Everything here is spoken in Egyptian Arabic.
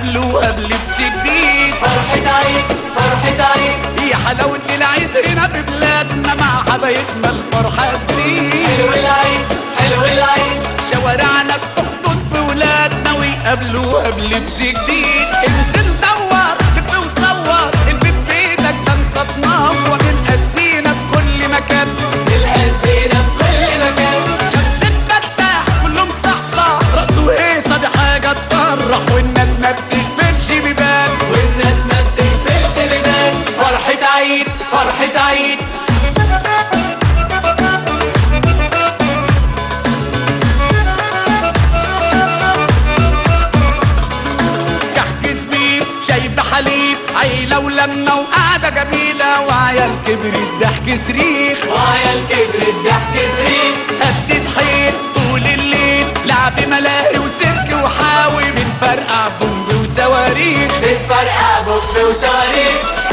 ويقابلوها بلبس جديد فرحة عيد فرحة عيد يا حلاوة العيد هنا في بلادنا مع حبايبنا الفرحة تزيد حلو العيد حلو العيد شوارعنا بتحضن في ولادنا ويقابلوها بلبس جديد انزل دور لف وصور البيت بيتك ده انت تنور القسينا في كل مكان القسينا في كل مكان شمس الفتاح كله مصحصح راسه هيصة دي حاجة تفرح والناس ما بتقبلش بيبان والناس ما بتقفلش بدان فرحة عيد فرحة عيد كحك زبيب شاي بحليب عيلة ولمة وقعدة جميلة وعيال كبرت ضحك صريخ وعيال كبرت ضحك سرير هدت حيط طول الليل لعب ملاهي وسيرك وحاوي بنفرقع بومب وصواريخ بتفرقع بوب وصواريخ